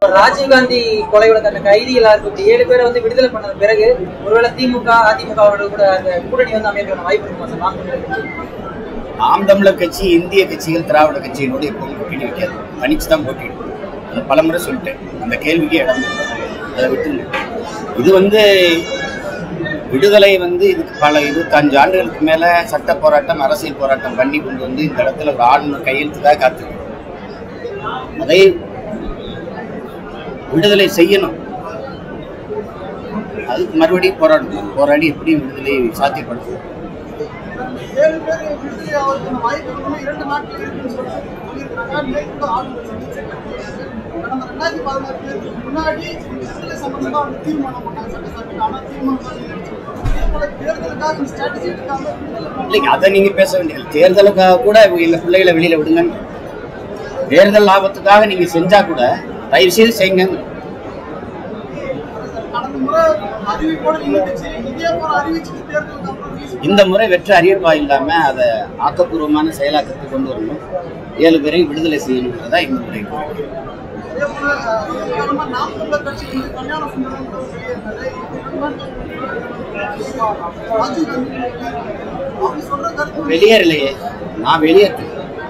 ராஜீவ்காந்தி கொலை வழக்கு அந்த கைதிகளா இருக்கக்கூடிய ஏழு பேரை வந்து விடுதலை பண்ணது பிறகு ஒருவேளை திமுக அதிமுகவோட கூட அந்த கூட்டணி வந்து அமைக்கிறதுக்கான வாய்ப்பு இருக்குமா சார் நாம் தமிழர் கட்சி? நாம் தமிழர் கட்சி இந்திய கட்சிகள் திராவிட கட்சியினோடு எப்பவும் கூட்டணி வைக்காது தனிச்சு தான் போட்டிடும் அதை பலமுறை சொல்லிட்டேன் அந்த கேள்விக்கே இடம் இல்லை. அதை விட்டுங்க இது வந்து விடுதலை வந்து இதுக்கு பல இருபத்தஞ்சு ஆண்டுகளுக்கு மேல சட்ட போராட்டம் அரசியல் போராட்டம் பண்ணி கொண்டு வந்து இந்த இடத்துல ஒரு ஆளுநர் கையெழுத்துக்காக காத்திருக்கு அதை விடுதலை செய்யணும் அதுக்கு மறுபடியும் போராடணும் போராடி எப்படி விடுதலை சாத்தியப்படுத்தும் ஏழு பேர் விடுதலை ஆவதற்கான வாய்ப்பு இருக்குன்னு இரண்டு நாட்கள் இருக்குன்னு சொல்லிட்டு சொல்லியிருக்காங்க நேற்று கூட ஆளுநர் சந்திச்சிருக்காங்க கடந்த ரெண்டாயிரத்தி பதினாறு தேர்தலுக்கு முன்னாடி விடுதலை சம்பந்தமா வந்து தீர்மானம் பண்ணாங்க சட்டசபையில் ஆனால் தீர்மானம் பண்ணல. அதே போல தேர்தலுக்காக ஸ்ட்ராட்டஜி எடுக்காம விடுதலை பண்ண இல்லைங்க அதை நீங்க பேச வேண்டியது தேர்தலுக்காக கூட எங்க பிள்ளைகளை வெளியில விடுங்க தேர்தல் லாபத்துக்காக நீங்க செஞ்சா கூட தயவு செய்து செய்யுங்க கடந்த முறை அறிவிப்போட நின்றுச்சு இதே போல அறிவிச்சு தேர்தலுக்கு அப்புறம் வீசி இந்த முறை வெற்றி அறிவிப்பா இல்லாம அதை ஆக்கப்பூர்வமான செயலாக்கத்துக்கு கொண்டு வரணும் ஏழு பேரையும் விடுதலை செய்யணுன்றதா எங்களுடைய கோரிக்கை அதே போல அஹ், சமீபகாலமா நாம் தமிழர் கட்சி வந்து கல்யாண சுந்தரம் வெளியேறினது ராஜீவ் காந்தி அவங்க சொல்ற கருத்து வெளியேறலையே நான் வெளியேற்று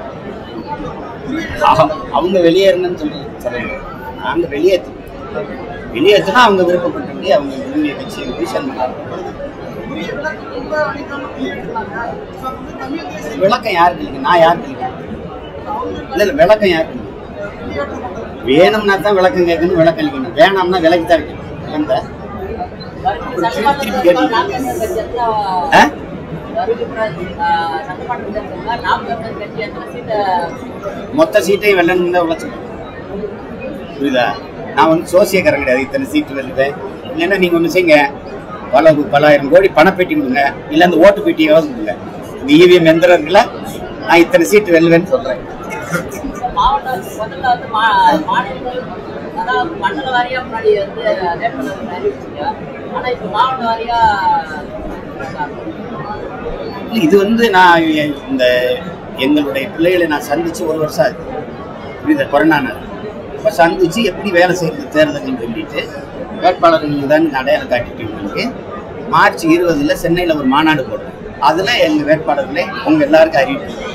அவங்க வெளியேறணும்னு சொல்றது சொல்லுங்க நாங்க வெளியேற்று வெளியேற்றினா அவங்க விருப்பப்பட்டபடி அவங்க விரும்பிய கட்சியை விஷன் பண்ணாங்க உரிய விளக்கம் கூட அளிக்காம வெளியேற்றினாங்க So, வந்து தமிழ் தேசிய விளக்கம் யாருக்கு இருக்கு நான் யாருக்கு இருக்கு இல்ல இல்ல விளக்கம் யாருக்கு இருக்கு? வெளியேற்றப்பட்டது வேணும்னா தான் விளக்கம் கேட்கணும் விளக்கம் அளிக்கணும் வேணாம்னா விலக்கி தான் வைக்கணும் அந்த திருப்பி கேட்டு ஆ? மொத்த சீட்டையும் வெல்லணும் தான் உழைச்சிக்கணும் புரியுதா நான் வந்து சோசியக்காரன் கிடையாது இத்தனை சீட்டு வெல்லுவேன் இல்லைன்னா நீங்கள் ஒன்று செய்யுங்க பல பலாயிரம் கோடி பணப்பெட்டி கொடுங்க இல்லை அந்த ஓட்டு பெட்டியாவது கொடுங்க இந்த இவிஎம் எந்திரம் இருக்குல்ல நான் இத்தனை சீட்டு வெல்லுவேன்னு சொல்கிறேன் மாவட்டம் முதல்ல வந்து மா- மாநிலங்கள் அதாவது மண்டல வாரியா முன்னாடி வந்து வேட்பாளர் அறிவிச்சிங்க ஆனா இப்ப மாவட்ட வாரியா இல்ல, இது வந்து நான் எ- இந்த எங்களுடைய பிள்ளைகளை நான் சந்திச்சு ஒரு வருஷம் ஆகுது புரியுதா கொரோனா இப்போ சந்திச்சு எப்படி வேலை செய்யறது தேர்தல்னு சொல்லிட்டு வேட்பாளர்கள் தான் அடையாளம் காட்டிட்டு உங்களுக்கு மார்ச் இருபதுல சென்னையில் ஒரு மாநாடு போடுறேன் அதில் எங்கள் வேட்பாளர்களை உங்கள் எல்லாருக்கும் அறிவிப்பு